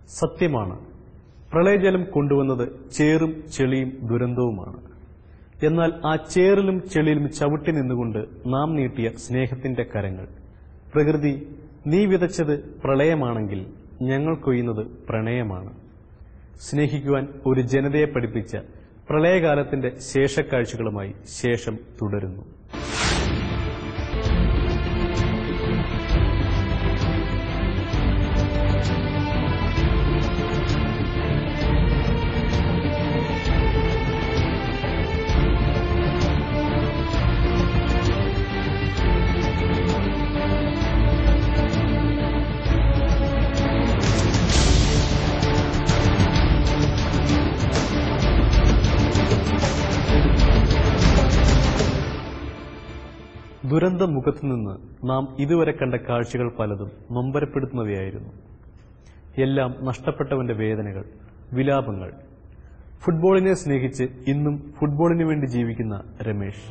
സത്യമാണ് പ്രളയജലം കൊണ്ടുവന്നത് ചേറും ചെളിയും ദുരന്തവുമാണ് എന്നാൽ ആ ചേറിലും ചെളിയിലും ചവിട്ടി നിന്നുകൊണ്ട് നാം നീട്ടിയ സ്നേഹത്തിന്റെ കരങ്ങൾ പ്രകൃതി നീ വിതച്ചത് പ്രളയമാണെങ്കിൽ ഞങ്ങൾ കൊയ്യുന്നത് പ്രണയമാണ് സ്നേഹിക്കുവാൻ ഒരു ജനതയെ പഠിപ്പിച്ച പ്രളയകാലത്തിന്റെ ശേഷക്കാഴ്ചകളുമായി ശേഷം തുടരുന്നു ദുരന്ത മുഖത്തുനിന്ന് നാം ഇതുവരെ കണ്ട കാഴ്ചകൾ പലതും നൊമ്പരപ്പെടുത്തുന്നവയായിരുന്നു എല്ലാം നഷ്ടപ്പെട്ടവന്റെ വേദനകൾ വിലാപങ്ങൾ ഫുട്ബോളിനെ സ്നേഹിച്ച് ഇന്നും ഫുട്ബോളിന് വേണ്ടി ജീവിക്കുന്ന രമേശ്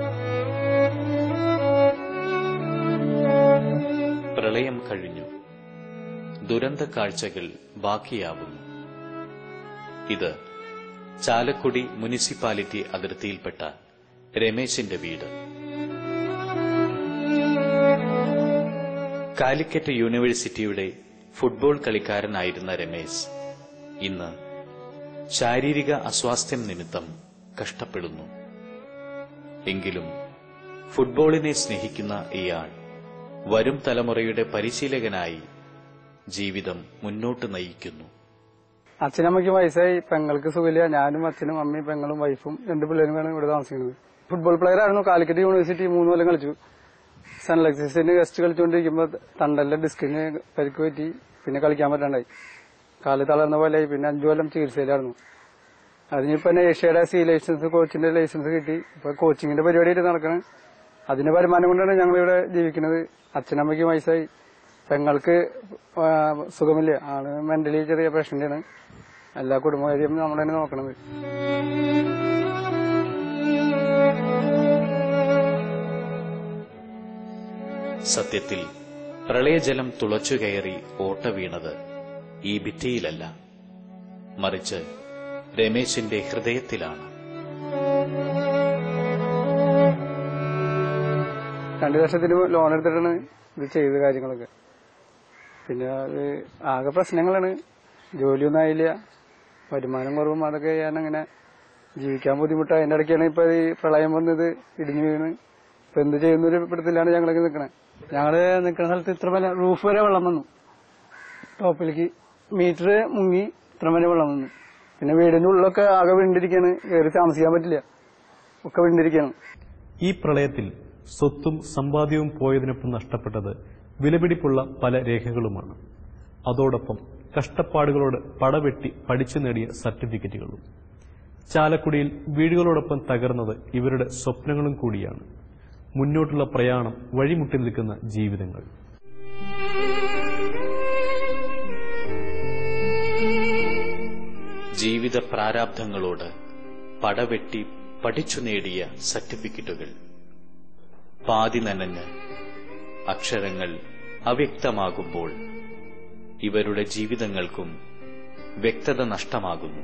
പ്രളയം കഴിഞ്ഞു ദുരന്ത കാഴ്ചകൾ ബാക്കിയാവുന്നു ഇത് ചാലക്കുടി മുനിസിപ്പാലിറ്റി അതിർത്തിയിൽപ്പെട്ട രമേശിന്റെ വീട് കാലിക്കറ്റ് യൂണിവേഴ്സിറ്റിയുടെ ഫുട്ബോൾ കളിക്കാരനായിരുന്ന രമേശ് ഇന്ന് ശാരീരിക അസ്വാസ്ഥ്യം നിമിത്തം കഷ്ടപ്പെടുന്നു എങ്കിലും ഫുട്ബോളിനെ സ്നേഹിക്കുന്ന ഇയാൾ വരും തലമുറയുടെ പരിശീലകനായി ജീവിതം മുന്നോട്ട് നയിക്കുന്നു അച്ഛനമ്മയ്ക്ക് വയസ്സായി പെങ്ങൾക്ക് സുഖമില്ല ഞാനും അച്ഛനും അമ്മയും പെങ്ങളും വൈഫും രണ്ട് പിള്ളേരുമാണ് ഇവിടെ താമസിക്കുന്നത് ഫുട്ബോൾ പ്ലെയർ ആയിരുന്നു കാലിക്കറ്റ് യൂണിവേഴ്സിറ്റി മൂന്ന് കൊല്ലം കളിച്ചു സൺലക്സിന് ഗസ്റ്റ് കളിച്ചുകൊണ്ടിരിക്കുമ്പോൾ തണ്ടലിലെ ഡിസ്കിന് പരിക്ക് പറ്റി പിന്നെ കളിക്കാൻ പറ്റാണ്ടായി കാല് തളർന്ന പോലെയായി പിന്നെ അഞ്ചു കൊല്ലം ചികിത്സയിലായിരുന്നു അതിനിപ്പോ ഏഷ്യയുടെ സി ലൈസൻസ് കോച്ചിന്റെ ലൈസൻസ് കിട്ടി ഇപ്പൊ കോച്ചിങ്ങിന്റെ പരിപാടിയായിട്ട് നടക്കണം അതിന്റെ വരുമാനം കൊണ്ടാണ് ഞങ്ങൾ ഇവിടെ ജീവിക്കുന്നത് അച്ഛനമ്മയ്ക്ക് വയസ്സായി പെങ്ങൾക്ക് ആ, സുഖമില്ല ആള് മെന്റലി ചെറിയ പ്രശ്നമാണ് എല്ലാ കുടുംബകാര്യം നമ്മൾ തന്നെ നോക്കണത് സത്യത്തിൽ പ്രളയജലം തുളച്ചു കയറി ഓട്ട വീണത് ഈ ഭിത്തിയിലല്ല മറിച്ച് രമേശിന്റെ ഹൃദയത്തിലാണ് രണ്ടു വർഷത്തിന് ലോൺ എടുത്തിട്ടാണ് ഇത് ചെയ്ത കാര്യങ്ങളൊക്കെ പിന്നെ അത് ആകെ പ്രശ്നങ്ങളാണ് ജോലിയൊന്നും ആയില്ല വരുമാനം കുറവും അതൊക്കെ ഞാൻ അങ്ങനെ ജീവിക്കാൻ ബുദ്ധിമുട്ടായി അതിന്റെ ഇടയ്ക്കാണ് ഇപ്പൊ ഈ പ്രളയം വന്നത് ഇടിഞ്ഞു വീണ് ഇപ്പൊ എന്ത് ചെയ്യുന്നൊരു പിടുത്തിലാണ് ഞങ്ങളൊക്കെ നിൽക്കണേ ഞങ്ങള് നിൽക്കുന്ന സ്ഥലത്ത് ഇത്ര വരെ റൂഫ് വരെ വെള്ളം വന്നു ടോപ്പിലേക്ക് മീറ്റർ മുങ്ങി ഇത്ര വരെ വെള്ളം വന്നു പിന്നെ വീടിന്റെ ഉള്ളിലൊക്കെ ആകെ വീണ്ടിരിക്കാണ് കയറി താമസിക്കാൻ പറ്റില്ല ഒക്കെ വീണ്ടിരിക്കാണ് ഈ പ്രളയത്തിൽ സ്വത്തും സമ്പാദ്യവും പോയതിനൊപ്പം നഷ്ടപ്പെട്ടത് വിലപിടിപ്പുള്ള പല രേഖകളുമാണ് അതോടൊപ്പം കഷ്ടപ്പാടുകളോട് പടവെട്ടി പഠിച്ചു നേടിയ സർട്ടിഫിക്കറ്റുകളും ചാലക്കുടിയിൽ വീടുകളോടൊപ്പം തകർന്നത് ഇവരുടെ സ്വപ്നങ്ങളും കൂടിയാണ് മുന്നോട്ടുള്ള പ്രയാണം വഴിമുട്ടി നിൽക്കുന്ന ജീവിതങ്ങൾ ജീവിത പ്രാരാബ്ധങ്ങളോട് പടവെട്ടി പഠിച്ചു നേടിയ സർട്ടിഫിക്കറ്റുകൾ പാതി നനഞ്ഞ് അക്ഷരങ്ങൾ അവ്യക്തമാകുമ്പോൾ ഇവരുടെ ജീവിതങ്ങൾക്കും വ്യക്തത നഷ്ടമാകുന്നു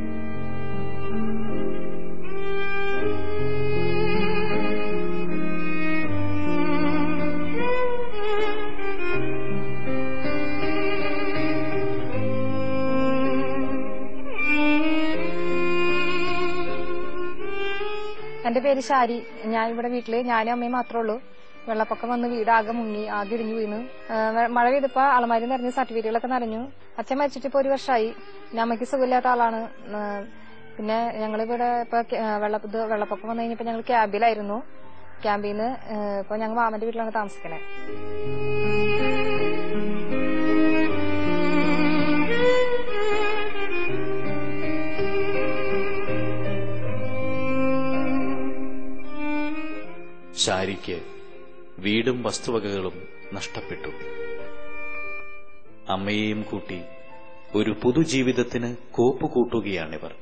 എന്റെ പേര് ഷാരി ഞാൻ ഇവിടെ വീട്ടില് ഞാനും അമ്മയും മാത്രമേ ഉള്ളൂ വെള്ളപ്പൊക്കം വന്ന് വീട് ആകെ മുങ്ങി ആകെ ഇടിഞ്ഞു വീണു ആ, വെ- മഴ പെയ്തപ്പോ അലമാരി നിറഞ്ഞ് സർട്ടിഫിക്കറ്റുകളൊക്കെ നിറഞ്ഞു അച്ഛൻ മരിച്ചിട്ട് ഇപ്പൊ ഒരു വർഷമായി പിന്നെ അമ്മയ്ക്ക് സുഖമില്ലാത്ത ആളാണ് ആ, പിന്നെ ഞങ്ങളിവിടെ ഇപ്പൊ ക്യാ- വെള്ള ഇത് വെള്ളപ്പൊക്കം വന്നു കഴിഞ്ഞപ്പോ ഞങ്ങൾ ക്യാമ്പിലായിരുന്നു ക്യാമ്പിൽ നിന്ന് ഇപ്പൊ ഞങ്ങൾ മാമന്റെ വീട്ടിലാണ് താമസിക്കണേ ശാരിക്ക് വീടും വസ്തുവകകളും നഷ്ടപ്പെട്ടു അമ്മയെയും കൂട്ടി ഒരു പുതുജീവിതത്തിന് കോപ്പുകൂട്ടുകയാണിവർ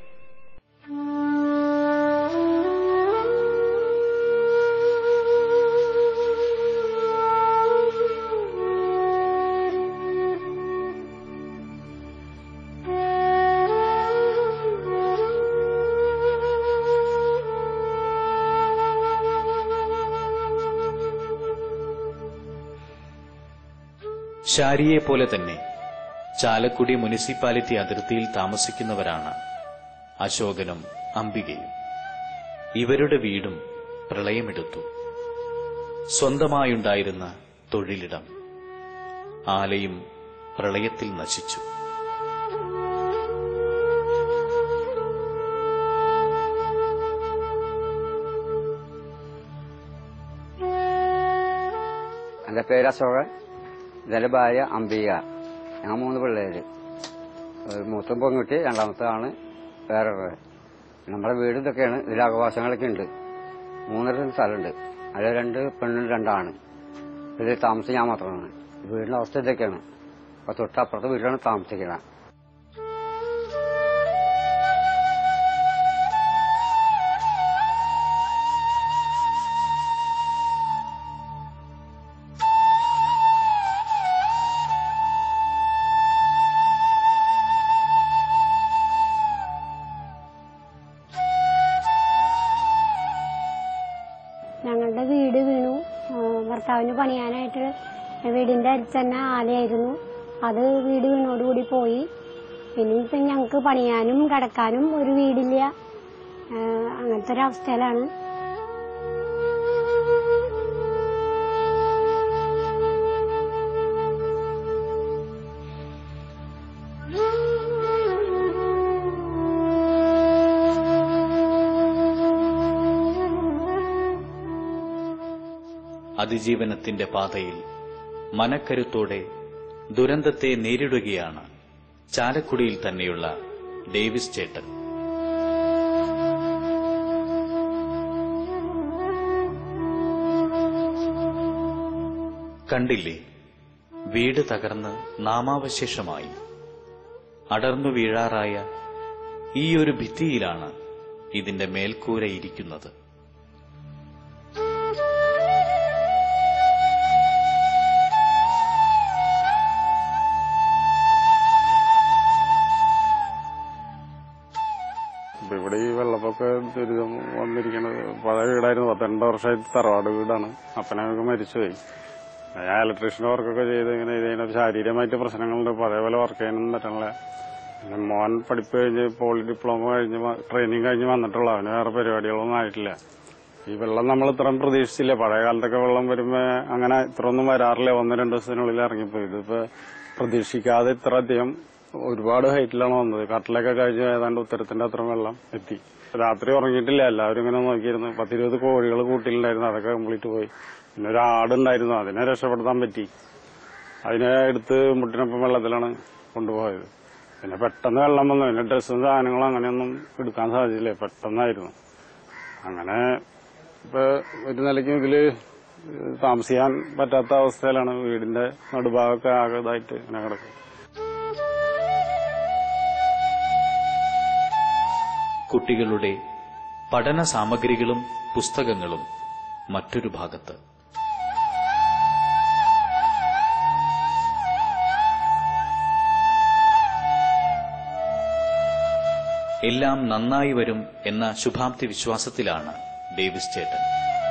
ഷാരിയെ പോലെ തന്നെ ചാലക്കുടി മുനിസിപ്പാലിറ്റി അതിർത്തിയിൽ താമസിക്കുന്നവരാണ് അശോകനും അംബികയും ഇവരുടെ വീടും പ്രളയമെടുത്തു സ്വന്തമായുണ്ടായിരുന്ന തൊഴിലിടം ആലയും പ്രളയത്തിൽ നശിച്ചു എൻ്റെ പേര് അശോകൻ ഇതെന്റെ ഭാര്യ അംബിക ഞങ്ങൾ മൂന്ന് പിള്ളേര് ഒരു മൂത്ത പെൺകുട്ടി രണ്ടാമത്തെ ആണ് വേറെ ഉള്ളത് നമ്മുടെ വീട് ഇതൊക്കെയാണ് ഇതിൽ അവകാശങ്ങളൊക്കെ ഉണ്ട് മൂന്നര സ്ഥലമുണ്ട് അതിൽ രണ്ട് പെണ്ണും രണ്ടാണ് ഇതിൽ താമസം ഞാൻ മാത്രമാണ് വീടിന്റെ അവസ്ഥ ഇതൊക്കെയാണ് അപ്പൊ തൊട്ടപ്പുറത്തെ വീട്ടിലാണ് താമസിക്കുന്നത് ഞങ്ങളുടെ വീട് വീണു ആ, ഭർത്താവിന് പണിയാനായിട്ട് വീടിന്റെ അടുത്ത് തന്നെ ആലയായിരുന്നു അത് വീട് വീണോടുകൂടി പോയി പിന്നെ ഇപ്പം ഞങ്ങൾക്ക് പണിയാനും കിടക്കാനും ഒരു വീടില്ല ആ, അങ്ങനത്തെ ഒരു അവസ്ഥയിലാണ് അതിജീവനത്തിന്റെ പാതയിൽ മനക്കരുത്തോടെ ദുരന്തത്തെ നേരിടുകയാണ് ചാലക്കുടിയിൽ തന്നെയുള്ള ഡേവിസ് ചേട്ടൻ കണ്ടില്ലേ വീട് തകർന്ന് നാമാവശേഷമായി അടർന്നു വീഴാറായ ഈ ഒരു ഭിത്തിയിലാണ് ഇതിന്റെ മേൽക്കൂര ഇരിക്കുന്നത് ഇപ്പൊ ഇവിടെ ഈ വെള്ളപ്പൊക്ക ദുരിതം വന്നിരിക്കുന്നത് പഴയ വീടായിരുന്നു പന്ത്രണ്ട് വർഷമായി തറവാട് വീടാണ് അപ്പനൊക്കെ മരിച്ചുപോയി ഞാൻ ഇലക്ട്രീഷ്യന്റെ വർക്കൊക്കെ ചെയ്ത് ഇങ്ങനെ ഇതിന് ശാരീരികമായിട്ട് പ്രശ്നങ്ങളുണ്ട് പഴയ പോലെ വർക്ക് ചെയ്യാനൊന്നും പറ്റണില്ല പിന്നെ മോൻ പഠിപ്പ് കഴിഞ്ഞ് പോളി ഡിപ്ലോമ കഴിഞ്ഞ് ട്രെയിനിങ് കഴിഞ്ഞ് വന്നിട്ടുള്ള അവന് വേറെ പരിപാടികളൊന്നും ആയിട്ടില്ല ഈ വെള്ളം നമ്മൾ ഇത്രയും പ്രതീക്ഷിച്ചില്ല പഴയ കാലത്തൊക്കെ വെള്ളം വരുമ്പോ അങ്ങനെ ഇത്രയൊന്നും വരാറില്ല ഒന്ന് രണ്ട് ദിവസത്തിനുള്ളിൽ ഇറങ്ങിപ്പോയി ഇതിപ്പോ പ്രതീക്ഷിക്കാതെ ഇത്ര അധികം ഒരുപാട് ഹൈറ്റിലാണ് വന്നത് കട്ടിലൊക്കെ കഴിഞ്ഞ് ഏതാണ്ട് ഉത്തരത്തിന്റെ അത്ര വെള്ളം എത്തി രാത്രി ഉറങ്ങിയിട്ടില്ല എല്ലാവരും ഇങ്ങനെ നോക്കിയിരുന്നു പത്തിരുപത് കോഴികൾ കൂട്ടിലുണ്ടായിരുന്നു അതൊക്കെ കംപ്ലീറ്റ് പോയി പിന്നെ ഒരു ആടുണ്ടായിരുന്നു അതിനെ രക്ഷപ്പെടുത്താൻ പറ്റി അതിനെ എടുത്ത് മുട്ടിനൊപ്പം വെള്ളത്തിലാണ് കൊണ്ടുപോയത് പിന്നെ പെട്ടെന്ന് വെള്ളം വന്നു പിന്നെ ഡ്രസ്സും സാധനങ്ങളും അങ്ങനെയൊന്നും എടുക്കാൻ സാധിച്ചില്ല പെട്ടെന്നായിരുന്നു അങ്ങനെ ഇപ്പൊ ഒരു നിലയ്ക്ക് ഇതില് താമസിക്കാൻ പറ്റാത്ത അവസ്ഥയിലാണ് വീടിന്റെ നടുഭാഗമൊക്കെ ആകെ ഇതായിട്ട് ഇങ്ങനെ കിടക്കും കുട്ടികളുടെ പഠന സാമഗ്രികളും പുസ്തകങ്ങളും മറ്റൊരു ഭാഗത്ത് എല്ലാം നന്നായി വരും എന്ന ശുഭാപ്തി വിശ്വാസത്തിലാണ് ഡേവിസ് ചേട്ടൻ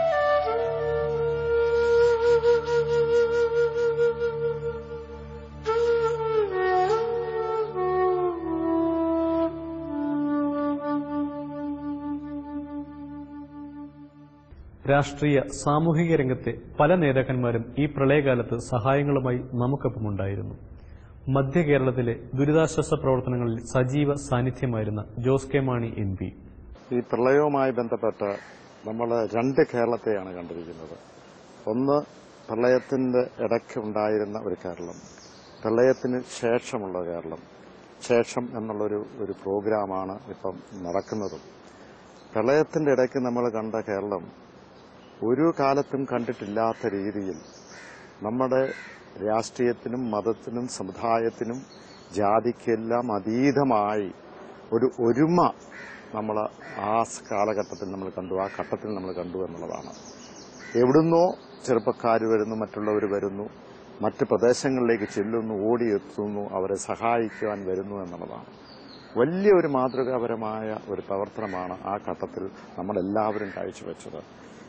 രാഷ്ട്രീയ സാമൂഹിക രംഗത്തെ പല നേതാക്കന്മാരും ഈ പ്രളയകാലത്ത് സഹായങ്ങളുമായി നമുക്കൊപ്പമുണ്ടായിരുന്നു മധ്യ കേരളത്തിലെ ദുരിതാശ്വാസ പ്രവർത്തനങ്ങളിൽ സജീവ സാന്നിധ്യമായിരുന്ന ജോസ് കെ മാണി എം പി ഈ പ്രളയവുമായി ബന്ധപ്പെട്ട് നമ്മൾ രണ്ട് കേരളത്തെയാണ് കണ്ടിരിക്കുന്നത് ഒന്ന് പ്രളയത്തിന്റെ ഇടയ്ക്ക് ഉണ്ടായിരുന്ന ഒരു കേരളം പ്രളയത്തിന് ശേഷമുള്ള കേരളം ശേഷം എന്നുള്ളൊരു ഒരു പ്രോഗ്രാമാണ് ഇപ്പം നടക്കുന്നതും പ്രളയത്തിന്റെ ഇടയ്ക്ക് നമ്മൾ കണ്ട കേരളം ഒരു കാലത്തും കണ്ടിട്ടില്ലാത്ത രീതിയിൽ നമ്മുടെ രാഷ്ട്രീയത്തിനും മതത്തിനും സമുദായത്തിനും ജാതിക്കെല്ലാം അതീതമായി ഒരു ഒരുമ നമ്മൾ ആ കാലഘട്ടത്തിൽ നമ്മൾ കണ്ടു ആ ഘട്ടത്തിൽ നമ്മൾ കണ്ടു എന്നുള്ളതാണ് എവിടുന്നോ ചെറുപ്പക്കാർ വരുന്നു മറ്റുള്ളവർ വരുന്നു മറ്റ് പ്രദേശങ്ങളിലേക്ക് ചെല്ലുന്നു ഓടിയെത്തുന്നു അവരെ സഹായിക്കുവാൻ വരുന്നു എന്നുള്ളതാണ് വലിയ ഒരു മാതൃകാപരമായ ഒരു പ്രവർത്തനമാണ് ആ ഘട്ടത്തിൽ നമ്മളെല്ലാവരും കാഴ്ചവെച്ചത്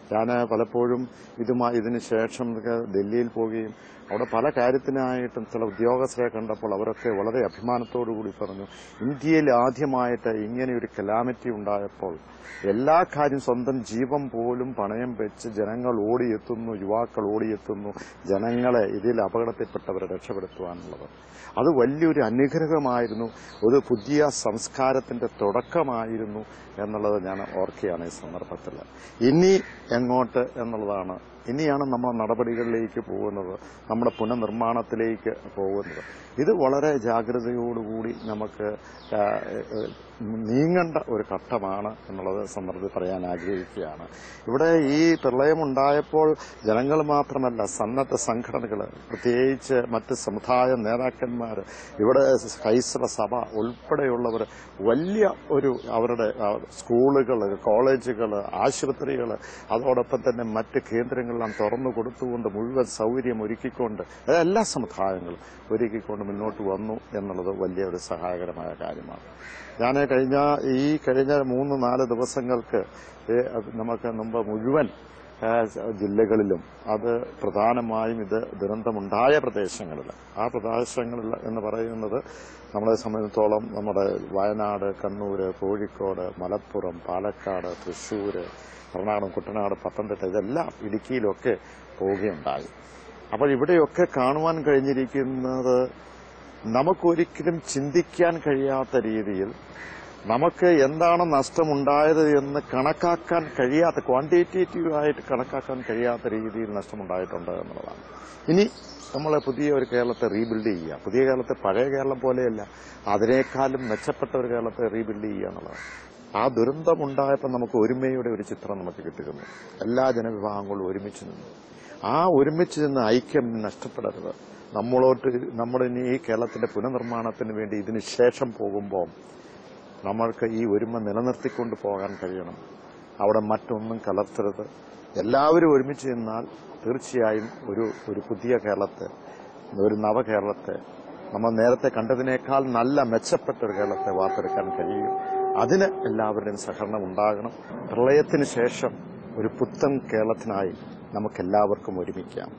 ഞാൻ പലപ്പോഴും ഇതുമായി ഇതിന് ശേഷം ഒക്കെ ഡൽഹിയിൽ പോവുകയും അവിടെ പല കാര്യത്തിനായിട്ടും ചില ഉദ്യോഗസ്ഥരെ കണ്ടപ്പോൾ അവരൊക്കെ വളരെ അഭിമാനത്തോടു കൂടി പറഞ്ഞു ഇന്ത്യയിൽ ആദ്യമായിട്ട് ഇങ്ങനെ ഒരു കലാമിറ്റി ഉണ്ടായപ്പോൾ എല്ലാ കാര്യം സ്വന്തം ജീവൻ പോലും പണയം വെച്ച് ജനങ്ങൾ ഓടിയെത്തുന്നു യുവാക്കൾ ഓടിയെത്തുന്നു ജനങ്ങളെ ഇതിൽ അപകടത്തിൽപ്പെട്ടവരെ രക്ഷപ്പെടുത്തുവാനുള്ളത് അത് വലിയൊരു അനുഗ്രഹമായിരുന്നു ഒരു പുതിയ സംസ്കാരത്തിന്റെ തുടക്കമായിരുന്നു എന്നുള്ളത് ഞാൻ ഓർക്കുകയാണ് ഈ സന്ദർഭത്തിൽ ഇനി എങ്ങോട്ട് എന്നുള്ളതാണ് ഇനിയാണ് നമ്മൾ നടപടികളിലേക്ക് പോകുന്നത് നമ്മുടെ പുനർനിർമ്മാണത്തിലേക്ക് പോകുന്നത് ഇത് വളരെ ജാഗ്രതയോടുകൂടി നമുക്ക് ആ, ഏ, നീങ്ങേണ്ട ഒരു ഘട്ടമാണ് എന്നുള്ളത് സന്ദർഭത്തിൽ പറയാൻ ആഗ്രഹിക്കുകയാണ് ഇവിടെ ഈ പ്രളയമുണ്ടായപ്പോൾ ജനങ്ങൾ മാത്രമല്ല സന്നദ്ധ സംഘടനകൾ പ്രത്യേകിച്ച് മറ്റ് സമുദായ നേതാക്കന്മാർ ഇവിടെ ക്രൈസ്തവ സഭ ഉൾപ്പെടെയുള്ളവർ വലിയ ഒരു അവരുടെ ആ, സ്കൂളുകൾ കോളേജുകൾ ആശുപത്രികൾ അതോടൊപ്പം തന്നെ മറ്റ് കേന്ദ്രങ്ങളെല്ലാം തുറന്നു കൊടുത്തുകൊണ്ട് മുഴുവൻ സൗകര്യം ഒരുക്കിക്കൊണ്ട് അത് എല്ലാ സമുദായങ്ങളും ഒരുക്കിക്കൊണ്ട് മുന്നോട്ട് വന്നു എന്നുള്ളത് വലിയ ഒരു സഹായകരമായ കാര്യമാണ് ഞാൻ കഴിഞ്ഞ ഈ കഴിഞ്ഞ മൂന്ന് നാല് ദിവസങ്ങൾക്ക് ഏ, അത് നമുക്ക് മുമ്പ് മുഴുവൻ ആ, ജില്ലകളിലും അത് പ്രധാനമായും ഇത് ദുരന്തമുണ്ടായ പ്രദേശങ്ങളിൽ ആ പ്രദേശങ്ങളിൽ എന്ന് പറയുന്നത് നമ്മളെ സംബന്ധിച്ചിടത്തോളം നമ്മുടെ വയനാട് കണ്ണൂർ കോഴിക്കോട് മലപ്പുറം പാലക്കാട് തൃശ്ശൂർ എറണാകുളം കുട്ടനാട് പത്തനംതിട്ട ഇതെല്ലാം ഇടുക്കിയിലൊക്കെ പോവുകയുണ്ടായി അപ്പോൾ ഇവിടെയൊക്കെ കാണുവാൻ കഴിഞ്ഞിരിക്കുന്നത് നമുക്കൊരിക്കലും ചിന്തിക്കാൻ കഴിയാത്ത രീതിയിൽ നമുക്ക് എന്താണ് നഷ്ടമുണ്ടായത് എന്ന് കണക്കാക്കാൻ കഴിയാത്ത ക്വാണ്ടിറ്റേറ്റീവ് ആയിട്ട് കണക്കാക്കാൻ കഴിയാത്ത രീതിയിൽ നഷ്ടമുണ്ടായിട്ടുണ്ട് എന്നുള്ളതാണ് ഇനി നമ്മൾ പുതിയ ഒരു കേരളത്തെ റീബിൽഡ് ചെയ്യുക പുതിയ കേരളത്തെ പഴയ കേരളം പോലെയല്ല അതിനേക്കാളും മെച്ചപ്പെട്ട ഒരു കേരളത്തെ റീബിൽഡ് ചെയ്യുക എന്നുള്ളതാണ് ആ ദുരന്തമുണ്ടായപ്പോൾ നമുക്ക് ഒരുമയുടെ ഒരു ചിത്രം നമുക്ക് കിട്ടുന്നു എല്ലാ ജനവിഭാഗങ്ങളും ഒരുമിച്ച് നിന്നു ആ ഒരുമിച്ച് നിന്ന് ഐക്യം നഷ്ടപ്പെടരുത് നമ്മളോട്ട് നമ്മൾ ഇനി ഈ കേരളത്തിന്റെ പുനർനിർമ്മാണത്തിന് വേണ്ടി ഇതിന് ശേഷം പോകുമ്പോൾ നമ്മൾക്ക് ഈ ഒരുമ നിലനിർത്തിക്കൊണ്ട് പോകാൻ കഴിയണം അവിടെ മറ്റൊന്നും കലർത്തരുത് എല്ലാവരും ഒരുമിച്ച് നിന്നാൽ തീർച്ചയായും ഒരു ഒരു പുതിയ കേരളത്തെ ഒരു നവകേരളത്തെ നമ്മൾ നേരത്തെ കണ്ടതിനേക്കാൾ നല്ല മെച്ചപ്പെട്ട ഒരു കേരളത്തെ വാർത്തെടുക്കാൻ കഴിയും അതിന് എല്ലാവരുടെയും സഹകരണം ഉണ്ടാകണം പ്രളയത്തിന് ശേഷം ഒരു പുത്തൻ കേരളത്തിനായി നമുക്കെല്ലാവർക്കും ഒരുമിക്കാം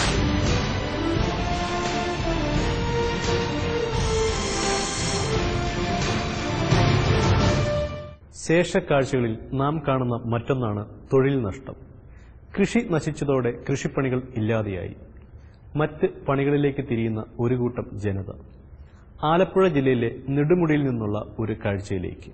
ശേഷക്കാഴ്ചകളിൽ നാം കാണുന്ന മറ്റൊന്നാണ് തൊഴിൽ നഷ്ടം കൃഷി നശിച്ചതോടെ കൃഷിപ്പണികൾ ഇല്ലാതെയായി മറ്റ് പണികളിലേക്ക് തിരിയുന്ന ഒരു കൂട്ടം ജനത ആലപ്പുഴ ജില്ലയിലെ നെടുമുടിയിൽ നിന്നുള്ള ഒരു കാഴ്ചയിലേക്ക്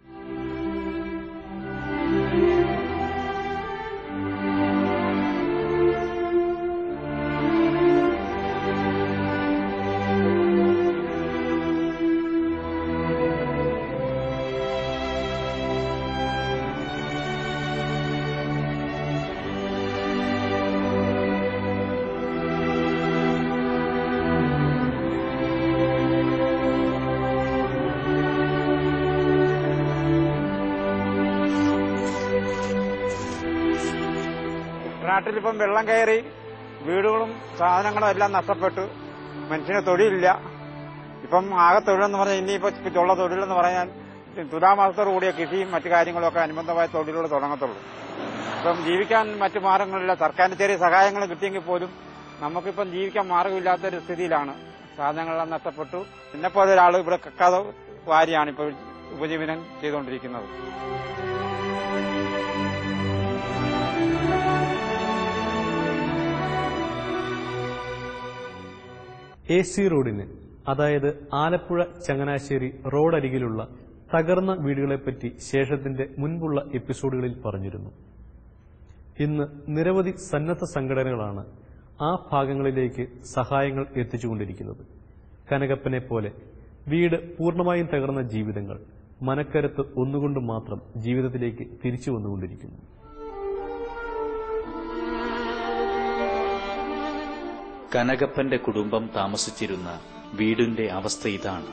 നാട്ടിലിപ്പം വെള്ളം കയറി വീടുകളും സാധനങ്ങളും എല്ലാം നഷ്ടപ്പെട്ടു മനുഷ്യന് തൊഴിലില്ല ഇപ്പം ആകെ തൊഴിലെന്ന് പറഞ്ഞാൽ ഇനിയിപ്പോ ഉള്ള തൊഴിലെന്ന് പറയാൻ തുലാമാസത്തോടു കൂടിയ കൃഷിയും മറ്റു കാര്യങ്ങളും ഒക്കെ അനുബന്ധമായ തൊഴിലുകൾ തുടങ്ങത്തുള്ളൂ ഇപ്പം ജീവിക്കാൻ മറ്റു മാർഗങ്ങളില്ല സർക്കാരിന് ചെറിയ സഹായങ്ങൾ കിട്ടിയെങ്കിൽ പോലും നമുക്കിപ്പം ജീവിക്കാൻ മാർഗമില്ലാത്ത ഒരു സ്ഥിതിയിലാണ് സാധനങ്ങളെല്ലാം നഷ്ടപ്പെട്ടു എന്നെപ്പോലെ ഒരാൾ ഇവിടെ കക്കാതെ വാരിയാണ് ഇപ്പോൾ ഉപജീവനം ചെയ്തുകൊണ്ടിരിക്കുന്നത് എ സി റോഡിന് അതായത് ആലപ്പുഴ ചങ്ങനാശ്ശേരി റോഡരികിലുള്ള തകർന്ന വീടുകളെപ്പറ്റി ശേഷത്തിന്റെ മുൻപുള്ള എപ്പിസോഡുകളിൽ പറഞ്ഞിരുന്നു ഇന്ന് നിരവധി സന്നദ്ധ സംഘടനകളാണ് ആ ഭാഗങ്ങളിലേക്ക് സഹായങ്ങൾ എത്തിച്ചുകൊണ്ടിരിക്കുന്നത് കനകപ്പനെ പോലെ വീട് പൂർണ്ണമായും തകർന്ന ജീവിതങ്ങൾ മനക്കരുത്ത് ഒന്നുകൊണ്ട് മാത്രം ജീവിതത്തിലേക്ക് തിരിച്ചു വന്നുകൊണ്ടിരിക്കുന്നു കനകപ്പന്റെ കുടുംബം താമസിച്ചിരുന്ന വീടിന്റെ അവസ്ഥ ഇതാണ്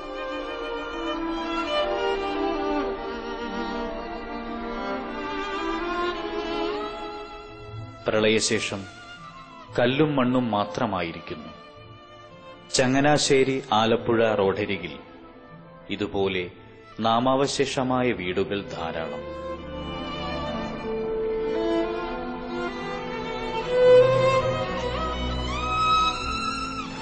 പ്രളയശേഷം കല്ലും മണ്ണും മാത്രമായിരിക്കുന്നു ചങ്ങനാശ്ശേരി ആലപ്പുഴ റോഡരികിൽ ഇതുപോലെ നാമാവശേഷമായ വീടുകൾ ധാരാളം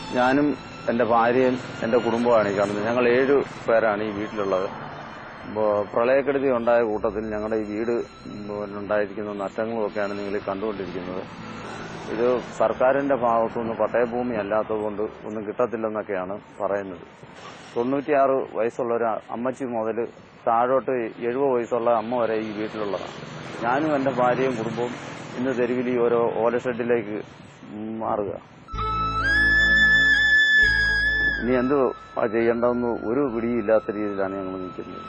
ഞാനും എന്റെ ഭാര്യയും എന്റെ കുടുംബമാണ് ഈ കാണുന്നത് ഞങ്ങൾ ഏഴു പേരാണ് ഈ വീട്ടിലുള്ളത് അപ്പോൾ പ്രളയക്കെടുതി ഉണ്ടായ കൂട്ടത്തിൽ ഞങ്ങളുടെ ഈ വീട് പിന്നെ ഉണ്ടായിരിക്കുന്ന നഷ്ടങ്ങളും ഒക്കെയാണ് നിങ്ങൾ ഈ കണ്ടുകൊണ്ടിരിക്കുന്നത് ഇത് സർക്കാരിന്റെ ഭാഗത്തുനിന്ന് പട്ടയഭൂമി അല്ലാത്തതുകൊണ്ട് ഒന്നും കിട്ടത്തില്ലെന്നൊക്കെയാണ് പറയുന്നത് തൊണ്ണൂറ്റിയാറ് വയസ്സുള്ള ഒരു അമ്മച്ചി മുതൽ താഴോട്ട് എഴുപത് വയസ്സുള്ള അമ്മ വരെ ഈ വീട്ടിലുള്ളതാണ് ഞാനും എന്റെ ഭാര്യയും കുടുംബവും ഇന്ന് തെരുവിൽ ഈ ഓരോ ഓല ഷെഡിലേക്ക് മാറുക ഇനി എന്ത് ചെയ്യേണ്ടതെന്ന് ഒരു പിടിയില്ലാത്ത രീതിയിലാണ് ഞങ്ങൾ നിൽക്കുന്നത്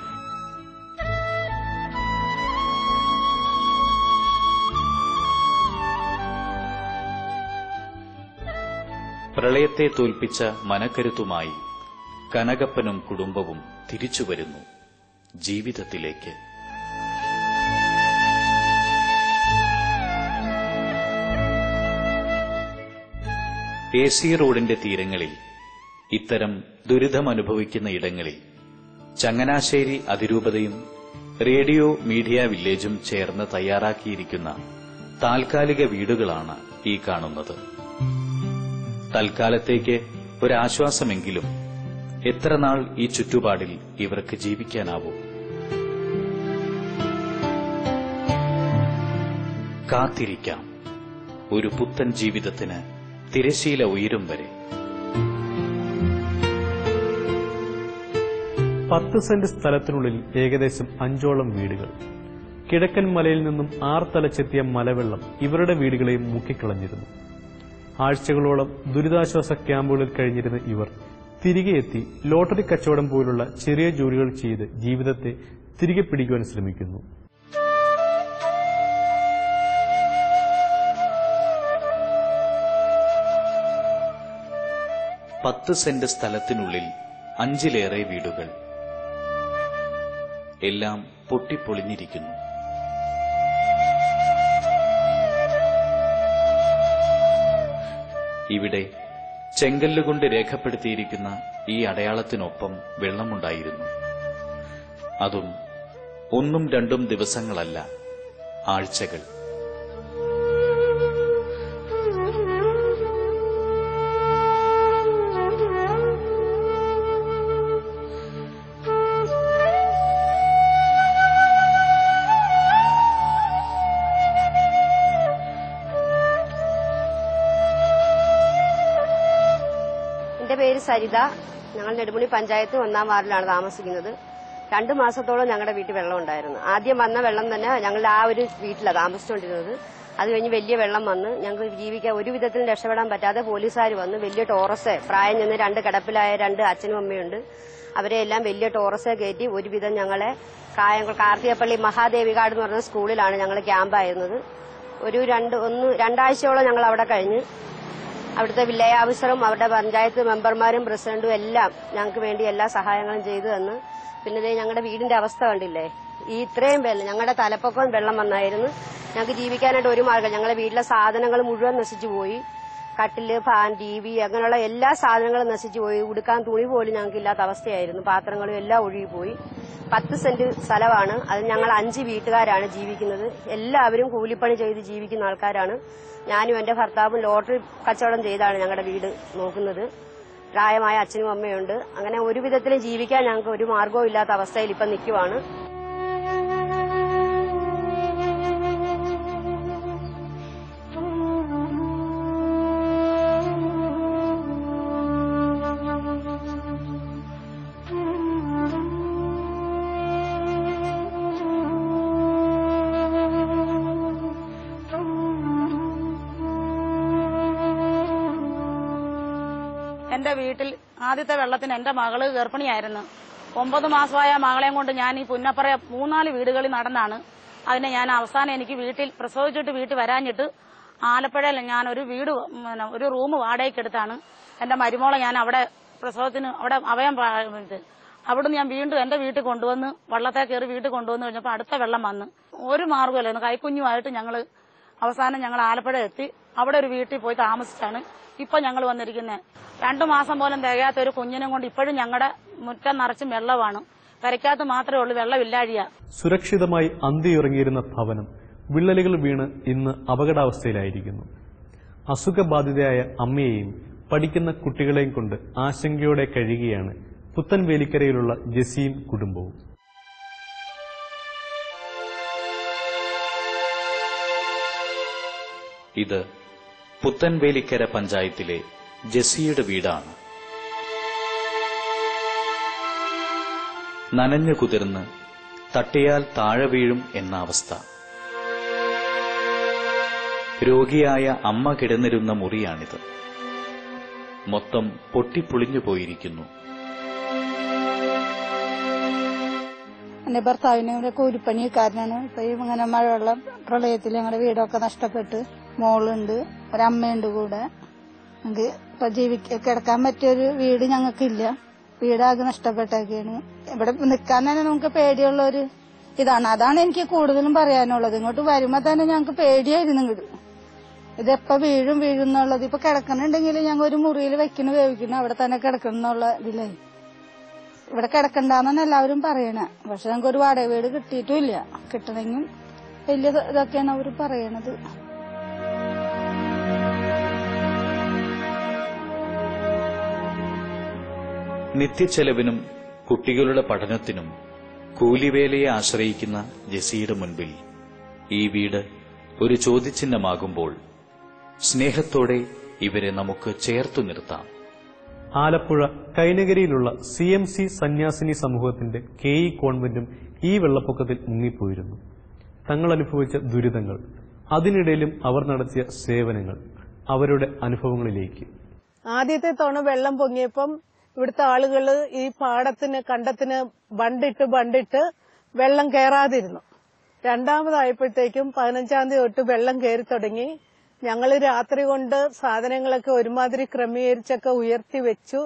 പ്രളയത്തെ തോൽപ്പിച്ച മനക്കരുത്തുമായി കനകപ്പനും കുടുംബവും തിരിച്ചുവരുന്നു ജീവിതത്തിലേക്ക് എ സി റോഡിന്റെ തീരങ്ങളിൽ ഇത്തരം ദുരിതമനുഭവിക്കുന്ന ഇടങ്ങളിൽ ചങ്ങനാശ്ശേരി അതിരൂപതയും റേഡിയോ മീഡിയ വില്ലേജും ചേർന്ന് തയ്യാറാക്കിയിരിക്കുന്ന താൽക്കാലിക വീടുകളാണ് ഈ കാണുന്നത് തൽക്കാലത്തേക്ക് ഒരാശ്വാസമെങ്കിലും എത്ര നാൾ ഈ ചുറ്റുപാടിൽ ഇവർക്ക് ജീവിക്കാനാവും കാത്തിരിക്കാം ഒരു പുത്തൻ ജീവിതത്തിന് തിരശീല ഉയരും വരെ പത്ത് സെന്റ് സ്ഥലത്തിനുള്ളിൽ ഏകദേശം അഞ്ചോളം വീടുകൾ കിഴക്കൻ മലയിൽ നിന്നും ആർത്തലച്ചെത്തിയ മലവെള്ളം ഇവരുടെ വീടുകളെയും മുക്കിക്കളഞ്ഞിരുന്നു ആഴ്ചകളോളം ദുരിതാശ്വാസ ക്യാമ്പുകളിൽ കഴിഞ്ഞിരുന്ന ഇവർ തിരികെ എത്തി ലോട്ടറി കച്ചവടം പോലുള്ള ചെറിയ ജോലികൾ ചെയ്ത് ജീവിതത്തെ തിരികെ പിടിക്കുവാൻ ശ്രമിക്കുന്നു പത്ത് സെന്റ് സ്ഥലത്തിനുള്ളിൽ അഞ്ചിലേറെ വീടുകൾ എല്ലാം പൊട്ടിപ്പൊളിഞ്ഞിരിക്കുന്നു ഇവിടെ ചെങ്കല്ലുകൊണ്ട് രേഖപ്പെടുത്തിയിരിക്കുന്ന ഈ അടയാളത്തിനൊപ്പം വെള്ളമുണ്ടായിരുന്നു അതും ഒന്നും രണ്ടും ദിവസങ്ങളല്ല ആഴ്ചകൾ എന്റെ പേര് സരിത ഞങ്ങൾ നെടുമുണി പഞ്ചായത്ത് ഒന്നാം വാർഡിലാണ് താമസിക്കുന്നത് രണ്ടു മാസത്തോളം ഞങ്ങളുടെ വീട്ടിൽ വെള്ളം ഉണ്ടായിരുന്നു ആദ്യം വന്ന വെള്ളം തന്നെ ഞങ്ങളുടെ ആ ഒരു വീട്ടിലാണ് താമസിച്ചുകൊണ്ടിരുന്നത് അത് കഴിഞ്ഞ് വലിയ വെള്ളം വന്ന് ഞങ്ങൾക്ക് ജീവിക്കാൻ ഒരു വിധത്തിലും രക്ഷപ്പെടാൻ പറ്റാതെ പോലീസുകാർ വന്ന് വലിയ ടോറസ് പ്രായം ചെന്ന് രണ്ട് കിടപ്പിലായ രണ്ട് അച്ഛനും അമ്മയുണ്ട് അവരെ എല്ലാം വലിയ ടോറസെ കയറ്റി ഒരുവിധം ഞങ്ങളെ കായംകുളം കാർത്തികപ്പള്ളി മഹാദേവികാട് എന്ന് പറഞ്ഞ സ്കൂളിലാണ് ഞങ്ങൾ ക്യാമ്പായിരുന്നത് ഒരു രണ്ട് ഒന്ന് രണ്ടാഴ്ചയോളം ഞങ്ങൾ അവിടെ കഴിഞ്ഞ് അവിടുത്തെ വില്ലേജ് ഓഫീസറും അവരുടെ പഞ്ചായത്ത് മെമ്പർമാരും പ്രസിഡന്റും എല്ലാം ഞങ്ങൾക്ക് വേണ്ടി എല്ലാ സഹായങ്ങളും ചെയ്തു തന്നു പിന്നെ ദേ ഞങ്ങളുടെ വീടിന്റെ അവസ്ഥ കണ്ടില്ലേ ഈ ഇത്രയും വെള്ളം ഞങ്ങളുടെ തലപ്പൊക്കവും വെള്ളം വന്നായിരുന്നു ഞങ്ങൾക്ക് ജീവിക്കാനായിട്ട് ഒരു മാർഗം ഞങ്ങളുടെ വീട്ടിലെ സാധനങ്ങൾ മുഴുവൻ നശിച്ചു പോയി കട്ടില് ഫാൻ ടി വി അങ്ങനെയുള്ള എല്ലാ സാധനങ്ങളും നശിച്ചു പോയി ഉടുക്കാൻ തുണി പോലും ഞങ്ങൾക്ക് ഇല്ലാത്ത അവസ്ഥയായിരുന്നു പാത്രങ്ങളും എല്ലാം ഒഴുകിപ്പോയി പത്ത് സെന്റ് സ്ഥലമാണ് അത് ഞങ്ങൾ അഞ്ച് വീട്ടുകാരാണ് ജീവിക്കുന്നത് എല്ലാവരും കൂലിപ്പണി ചെയ്ത് ജീവിക്കുന്ന ആൾക്കാരാണ് ഞാനും എന്റെ ഭർത്താവും ലോട്ടറി കച്ചവടം ചെയ്താണ് ഞങ്ങളുടെ വീട് നോക്കുന്നത് പ്രായമായ അച്ഛനും അമ്മയുണ്ട് അങ്ങനെ ഒരു വിധത്തിലും ജീവിക്കാൻ ഞങ്ങൾക്ക് ഒരു മാർഗവും ഇല്ലാത്ത അവസ്ഥയിൽ ഇപ്പം നിൽക്കുവാണ് എന്റെ വീട്ടിൽ ആദ്യത്തെ വെള്ളത്തിന് എന്റെ മകള് ഗർഭിണിയായിരുന്നു ഒമ്പത് മാസമായ മകളെയും കൊണ്ട് ഞാൻ ഈ പുന്നപ്പറ മൂന്നാല് വീടുകളിൽ നടന്നാണ് അതിനെ ഞാൻ അവസാനം എനിക്ക് വീട്ടിൽ പ്രസവിച്ചിട്ട് വീട്ടിൽ വരാഞ്ഞിട്ട് ആലപ്പുഴയിൽ ഞാൻ ഒരു വീട് പിന്നെ ഒരു റൂം വാടകയ്ക്ക് എടുത്താണ് എന്റെ മരുമോളെ ഞാൻ അവിടെ പ്രസവത്തിന് അവിടെ അവയം പാ- ഇത് അവിടുന്ന് ഞാൻ വീണ്ടും എന്റെ വീട്ടിൽ കൊണ്ടുവന്ന് വള്ളത്തെ കയറി വീട്ടിൽ കൊണ്ടുവന്ന് കഴിഞ്ഞപ്പോൾ അടുത്ത വെള്ളം വന്ന് ഒരു മാർഗ്ഗമല്ലായിരുന്നു കൈക്കുഞ്ഞുമായിട്ട് ഞങ്ങള് അവസാനം ഞങ്ങൾ ആലപ്പുഴ എത്തി അവിടെ ഒരു വീട്ടിൽ പോയി താമസിച്ചാണ് ഇപ്പൊ ഞങ്ങൾ വന്നിരിക്കുന്നത് രണ്ടു മാസം പോലും തികയാത്ത ഒരു കുഞ്ഞിനും കൊണ്ട് ഇപ്പോഴും ഞങ്ങളുടെ മുറ്റം നിറച്ചും വെള്ളമാണ് കരയ്ക്കകത്ത് മാത്രമേ ഉള്ളൂ വെള്ളമില്ലാഴിയ സുരക്ഷിതമായി അന്തിയുറങ്ങിയിരുന്ന ഭവനം വിള്ളലുകൾ വീണ് ഇന്ന് അപകടാവസ്ഥയിലായിരിക്കുന്നു അസുഖബാധിതയായ അമ്മയെയും പഠിക്കുന്ന കുട്ടികളെയും കൊണ്ട് ആശങ്കയോടെ കഴിയുകയാണ് പുത്തൻവേലിക്കരയിലുള്ള ജസീം കുടുംബവും ഇത് പുത്തൻവേലിക്കര പഞ്ചായത്തിലെ ജെസ്സിയുടെ വീടാണ് നനഞ്ഞു കുതിർന്ന് തട്ടിയാൽ താഴെ വീഴും എന്ന അവസ്ഥ രോഗിയായ അമ്മ കിടന്നിരുന്ന മുറിയാണിത് മൊത്തം പൊട്ടിപ്പൊളിഞ്ഞു പോയിരിക്കുന്നു എന്റെ ഭർത്താവിന് ഇവിടെ കൂലിപ്പണിക്കാരനാണ് ഇപ്പൊ ഈ ഇങ്ങനെ മഴവെള്ളം പ്രളയത്തിൽ ഞങ്ങളുടെ വീടൊക്കെ നഷ്ടപ്പെട്ട് മോളുണ്ട് ഒരമ്മയുണ്ട് കൂടെ ഞങ്ങൾക്ക് ഇപ്പൊ ജീവിക്ക കിടക്കാൻ പറ്റിയൊരു വീട് ഞങ്ങൾക്കില്ല വീടാകെ നഷ്ടപ്പെട്ടൊക്കെയാണ് ഇവിടെ നിൽക്കാൻ തന്നെ നമുക്ക് പേടിയുള്ള ഒരു ഇതാണ് അതാണ് എനിക്ക് കൂടുതലും പറയാനുള്ളത് ഇങ്ങോട്ട് വരുമ്പോ തന്നെ ഞങ്ങൾക്ക് പേടിയായിരുന്നു ഇങ്ങോട്ട് ഇതെപ്പോ വീഴും വീഴും എന്നുള്ളത് ഇപ്പൊ കിടക്കണുണ്ടെങ്കിൽ ഞങ്ങൾ ഒരു മുറിയിൽ വെക്കണു വേവിക്കണു അവിടെ തന്നെ കിടക്കണം എന്നുള്ള ഇതിലായി ഇവിടെ കിടക്കണ്ടെന്നാണ് എല്ലാവരും പറയണേ പക്ഷെ ഞങ്ങൾക്ക് ഒരു വാടക വീട് കിട്ടിയിട്ടുമില്ല കിട്ടണമെങ്കിൽ വലിയ ഇതൊക്കെയാണ് അവർ പറയണത് നിത്യച്ചെലവിനും കുട്ടികളുടെ പഠനത്തിനും കൂലിവേലയെ ആശ്രയിക്കുന്ന ജെസിയുടെ മുൻപിൽ ഈ വീട് ഒരു ചോദ്യചിഹ്നമാകുമ്പോൾ സ്നേഹത്തോടെ ഇവരെ നമുക്ക് ചേർത്തു നിർത്താം ആലപ്പുഴ കൈനകരിയിലുള്ള സി എം സി സന്യാസിനി സമൂഹത്തിന്റെ കെ ഇ കോൺവെന്റും ഈ വെള്ളപ്പൊക്കത്തിൽ മുങ്ങിപ്പോയിരുന്നു തങ്ങൾ അനുഭവിച്ച ദുരിതങ്ങൾ അതിനിടയിലും അവർ നടത്തിയ സേവനങ്ങൾ അവരുടെ അനുഭവങ്ങളിലേക്ക് ആദ്യത്തെ തവണ വെള്ളം പൊങ്ങിയപ്പം ഇവിടുത്തെ ആളുകള് ഈ പാടത്തിന് കണ്ടത്തിന് ബണ്ടിട്ട് ബണ്ടിട്ട് വെള്ളം കയറാതിരുന്നു രണ്ടാമതായപ്പോഴത്തേക്കും പതിനഞ്ചാം തീയതി തൊട്ട് വെള്ളം കയറി തുടങ്ങി ഞങ്ങൾ രാത്രി കൊണ്ട് സാധനങ്ങളൊക്കെ ഒരുമാതിരി ക്രമീകരിച്ചൊക്കെ ഉയർത്തി വെച്ചു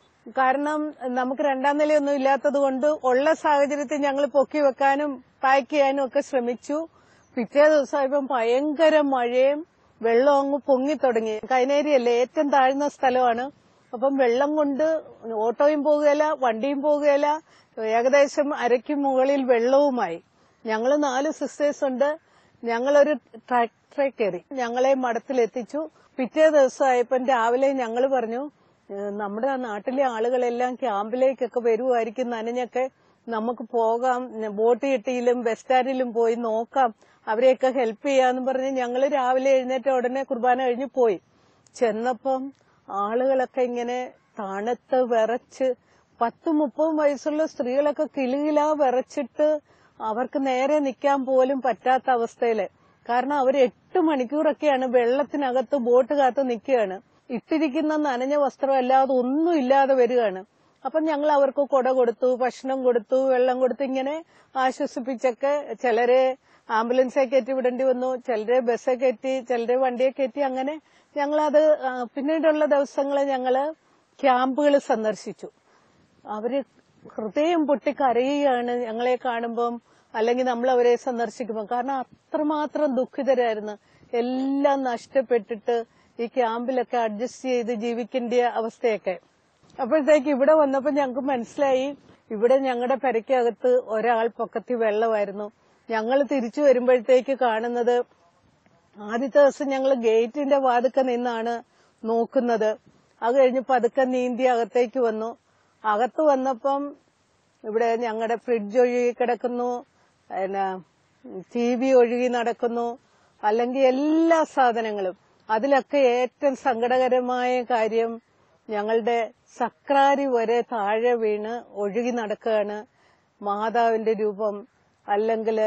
കാരണം നമുക്ക് രണ്ടാം നിലയൊന്നും ഇല്ലാത്തത് കൊണ്ട് ഉള്ള സാഹചര്യത്തിൽ ഞങ്ങൾ പൊക്കി വെക്കാനും പാക്ക് ചെയ്യാനും ഒക്കെ ശ്രമിച്ചു പിറ്റേ ദിവസമായപ്പം ഭയങ്കര മഴയും വെള്ളം അങ്ങ് പൊങ്ങി തുടങ്ങി കൈനേരിയല്ലേ ഏറ്റവും താഴ്ന്ന സ്ഥലമാണ് അപ്പം വെള്ളം കൊണ്ട് ഓട്ടോയും പോകുകയില്ല വണ്ടിയും പോകുകയില്ല ഏകദേശം അരയ്ക്ക് മുകളിൽ വെള്ളവുമായി ഞങ്ങൾ നാല് സിസ്റ്റേഴ്സ് ഉണ്ട് ഞങ്ങളൊരു ട്രാക്ടറെ കയറി ഞങ്ങളെ മഠത്തിലെത്തിച്ചു പിറ്റേ ദിവസമായപ്പം രാവിലെ ഞങ്ങൾ പറഞ്ഞു "ഏഹ് നമ്മുടെ ആ നാട്ടിലെ ആളുകളെല്ലാം ക്യാമ്പിലേക്കൊക്കെ വരുമായിരിക്കും നനഞ്ഞൊക്കെ നമുക്ക് പോകാം ബോട്ട് കിട്ടിയിലും ബസ്റ്റാൻഡിലും പോയി നോക്കാം അവരെയൊക്കെ ഹെൽപ്പ് ചെയ്യാന്ന് പറഞ്ഞ് ഞങ്ങൾ രാവിലെ എഴുന്നേറ്റ ഉടനെ കുർബാന കഴിഞ്ഞ് പോയി ചെന്നപ്പം ആളുകളൊക്കെ ഇങ്ങനെ തണുത്ത് വിറച്ച് പത്ത് മുപ്പതും വയസ്സുള്ള സ്ത്രീകളൊക്കെ കിലുകില വിറച്ചിട്ട് അവർക്ക് നേരെ നിൽക്കാൻ പോലും പറ്റാത്ത അവസ്ഥയില് കാരണം അവർ എട്ട് മണിക്കൂറൊക്കെയാണ് വെള്ളത്തിനകത്ത് ബോട്ട് കാത്ത് നിൽക്കുകയാണ് ഇട്ടിരിക്കുന്ന നനഞ്ഞ വസ്ത്രം അല്ലാതെ ഒന്നും ഇല്ലാതെ വരികയാണ് അപ്പം ഞങ്ങൾ അവർക്ക് കുട കൊടുത്തു ഭക്ഷണം കൊടുത്തു വെള്ളം കൊടുത്തു ഇങ്ങനെ ആശ്വസിപ്പിച്ചൊക്കെ ചിലരെ ആംബുലൻസെ കയറ്റി വിടേണ്ടി വന്നു ചിലരെ ബസ്സെ കയറ്റി ചിലരെ വണ്ടിയെ കയറ്റി അങ്ങനെ ഞങ്ങളത് ആ, പിന്നീടുള്ള ദിവസങ്ങൾ ഞങ്ങള് ക്യാമ്പുകൾ സന്ദർശിച്ചു അവര് ഹൃദയം പൊട്ടി കരയുകയാണ് ഞങ്ങളെ കാണുമ്പം അല്ലെങ്കിൽ നമ്മൾ അവരെ സന്ദർശിക്കുമ്പോൾ കാരണം അത്രമാത്രം ദുഃഖിതരായിരുന്നു എല്ലാം നഷ്ടപ്പെട്ടിട്ട് ഈ ക്യാമ്പിലൊക്കെ അഡ്ജസ്റ്റ് ചെയ്ത് ജീവിക്കേണ്ട അവസ്ഥയൊക്കെ അപ്പോഴത്തേക്ക് ഇവിടെ വന്നപ്പോൾ ഞങ്ങൾക്ക് മനസ്സിലായി ഇവിടെ ഞങ്ങളുടെ പെരയ്ക്കകത്ത് ഒരാൾ പൊക്കത്തി വെള്ളമായിരുന്നു ഞങ്ങൾ തിരിച്ചു വരുമ്പോഴത്തേക്ക് കാണുന്നത് ആദ്യത്തെ ദിവസം ഞങ്ങൾ ഗേറ്റിന്റെ വാതുക്ക നിന്നാണ് നോക്കുന്നത് അത് കഴിഞ്ഞ് പതുക്കെ നീന്തി അകത്തേക്ക് വന്നു അകത്ത് വന്നപ്പം ഇവിടെ ഞങ്ങളുടെ ഫ്രിഡ്ജ് ഒഴുകി കിടക്കുന്നു പിന്നെ ടി വി ഒഴുകി നടക്കുന്നു അല്ലെങ്കിൽ എല്ലാ സാധനങ്ങളും അതിലൊക്കെ ഏറ്റവും സങ്കടകരമായ കാര്യം ഞങ്ങളുടെ സക്രാരി വരെ താഴെ വീണ് ഒഴുകി നടക്കുകയാണ് മാതാവിന്റെ രൂപം അല്ലെങ്കിൽ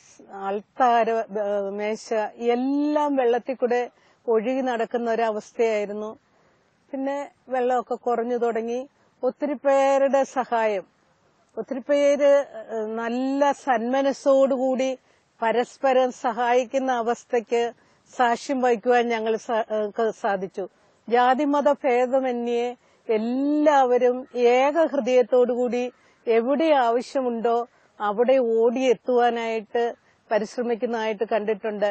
അൾത്താര ഏഹ്, മേശ എല്ലാം വെള്ളത്തിൽ കൂടെ ഒഴുകി നടക്കുന്ന ഒരവസ്ഥയായിരുന്നു പിന്നെ വെള്ളമൊക്കെ കുറഞ്ഞു തുടങ്ങി ഒത്തിരി പേരുടെ സഹായം ഒത്തിരി പേര് ഏഹ്, നല്ല സന്മനസ്സോടുകൂടി പരസ്പരം സഹായിക്കുന്ന അവസ്ഥയ്ക്ക് സാക്ഷ്യം വഹിക്കുവാൻ ഞങ്ങൾ സാ- ഏഹ് സാധിച്ചു ജാതിമത ഭേദമന്യേ എല്ലാവരും ഏക ഹൃദയത്തോടുകൂടി എവിടെ ആവശ്യമുണ്ടോ അവിടെ ഓടിയെത്തുവാനായിട്ട് പരിശ്രമിക്കുന്നതായിട്ട് കണ്ടിട്ടുണ്ട്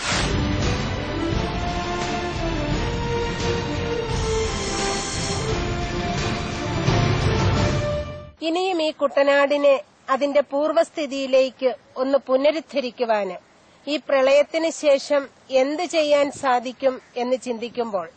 ഇനിയും ഈ കുട്ടനാടിനെ അതിന്റെ പൂർവ്വസ്ഥിതിയിലേക്ക് ഒന്ന് പുനരുദ്ധരിക്കുവാന് ഈ പ്രളയത്തിന് ശേഷം എന്ത് ചെയ്യാൻ സാധിക്കും എന്ന് ചിന്തിക്കുമ്പോൾ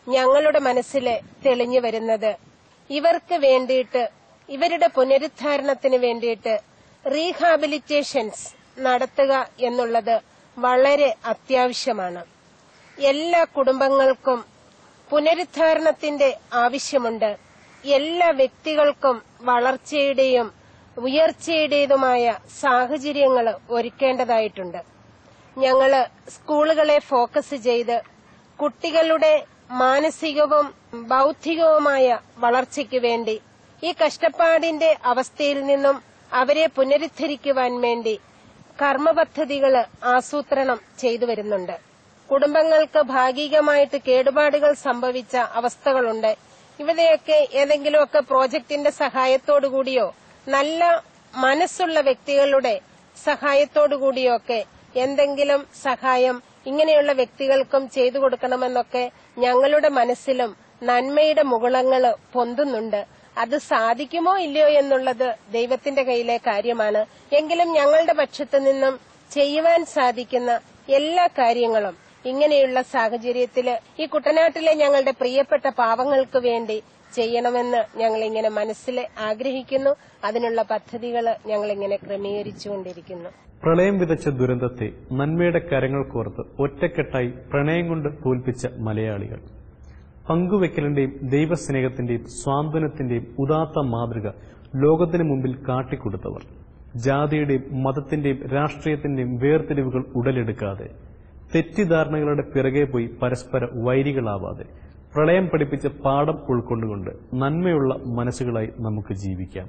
ഞങ്ങളുടെ മനസ്സിൽ തെളിഞ്ഞു വരുന്നത് ഇവർക്ക് വേണ്ടിയിട്ട് ഇവരുടെ പുനരുദ്ധാരണത്തിന് വേണ്ടിയിട്ട് റീഹാബിലിറ്റേഷൻസ് നടത്തുക എന്നുള്ളത് വളരെ അത്യാവശ്യമാണ് എല്ലാ കുടുംബങ്ങൾക്കും പുനരുദ്ധാരണത്തിന്റെ ആവശ്യമുണ്ട് എല്ലാ വ്യക്തികൾക്കും വളർച്ചയുടെയും ഉയർച്ചയുടേതുമായ സാഹചര്യങ്ങൾ ഒരുക്കേണ്ടതായിട്ടുണ്ട് ഞങ്ങള് സ്കൂളുകളെ ഫോക്കസ് ചെയ്ത് കുട്ടികളുടെ മാനസികവും ബൗദ്ധികവുമായ വളർച്ചയ്ക്ക് വേണ്ടി ഈ കഷ്ടപ്പാടിന്റെ അവസ്ഥയിൽ നിന്നും അവരെ പുനരുദ്ധരിക്കുവാൻ വേണ്ടി കർമ്മപദ്ധതികൾ ആസൂത്രണം ചെയ്തു വരുന്നുണ്ട് കുടുംബങ്ങൾക്ക് ഭാഗികമായിട്ട് കേടുപാടുകൾ സംഭവിച്ച അവസ്ഥകളുണ്ട് ഇവരെയൊക്കെ ഏതെങ്കിലുമൊക്കെ പ്രോജക്റ്റിന്റെ സഹായത്തോടുകൂടിയോ നല്ല മനസ്സുള്ള വ്യക്തികളുടെ സഹായത്തോടുകൂടിയോ ഒക്കെ എന്തെങ്കിലും സഹായം ഇങ്ങനെയുള്ള വ്യക്തികൾക്കും ചെയ്തു കൊടുക്കണമെന്നൊക്കെ ഞങ്ങളുടെ മനസ്സിലും നന്മയുടെ മുകുളങ്ങൾ പൊന്തുന്നുണ്ട് അത് സാധിക്കുമോ ഇല്ലയോ എന്നുള്ളത് ദൈവത്തിന്റെ കയ്യിലെ കാര്യമാണ് എങ്കിലും ഞങ്ങളുടെ പക്ഷത്തു നിന്നും ചെയ്യുവാൻ സാധിക്കുന്ന എല്ലാ കാര്യങ്ങളും ഇങ്ങനെയുള്ള സാഹചര്യത്തിൽ ഈ കുട്ടനാട്ടിലെ ഞങ്ങളുടെ പ്രിയപ്പെട്ട പാവങ്ങൾക്ക് വേണ്ടി ചെയ്യണമെന്ന് ഞങ്ങൾ ഇങ്ങനെ മനസ്സിൽ ആഗ്രഹിക്കുന്നു അതിനുള്ള പദ്ധതികൾ ഞങ്ങൾ ഇങ്ങനെ ക്രമീകരിച്ചുകൊണ്ടിരിക്കുന്നു പ്രളയം വിതച്ച ദുരന്തത്തെ നന്മയുടെ കരങ്ങൾ കോർത്ത് ഒറ്റക്കെട്ടായി പ്രണയം കൊണ്ട് തോൽപ്പിച്ച മലയാളികൾ പങ്കുവെക്കലിന്റെയും ദൈവസ്നേഹത്തിന്റെയും സ്വാന്തനത്തിന്റെയും ഉദാത്ത മാതൃക ലോകത്തിന് മുമ്പിൽ കാട്ടിക്കൊടുത്തവർ ജാതിയുടെയും മതത്തിന്റെയും രാഷ്ട്രീയത്തിന്റെയും വേർതിരിവുകൾ ഉടലെടുക്കാതെ തെറ്റിദ്ധാരണകളുടെ പിറകെ പോയി പരസ്പര വൈരികളാവാതെ പ്രളയം പഠിപ്പിച്ച പാഠം ഉൾക്കൊണ്ടുകൊണ്ട് നന്മയുള്ള മനസ്സുകളായി നമുക്ക് ജീവിക്കാം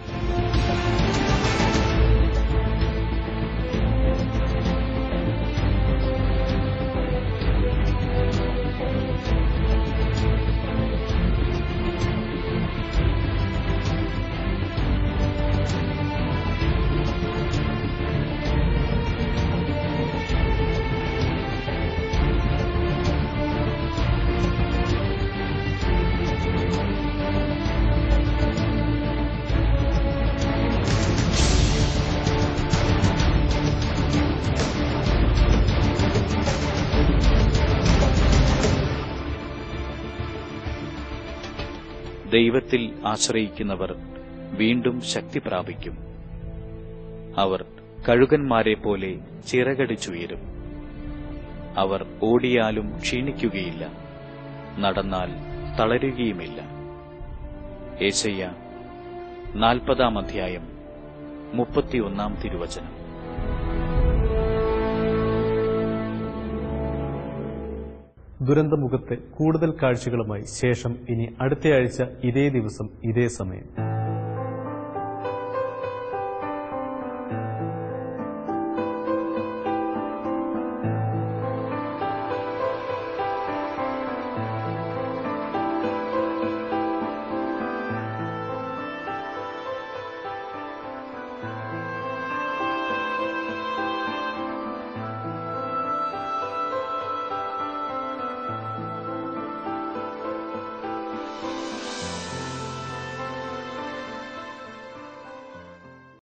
ദൈവത്തിൽ ആശ്രയിക്കുന്നവർ വീണ്ടും ശക്തി പ്രാപിക്കും അവർ കഴുകന്മാരെ പോലെ ചിറകടിച്ചുയരും അവർ ഓടിയാലും ക്ഷീണിക്കുകയില്ല നടന്നാൽ തളരുകയുമില്ല ഏശയ്യ നാൽപ്പതാം അധ്യായം മുപ്പത്തിയൊന്നാം തിരുവചനം ദുരന്തമുഖത്തെ കൂടുതൽ കാഴ്ചകളുമായി ശേഷം ഇനി അടുത്തയാഴ്ച ഇതേ ദിവസം ഇതേ സമയം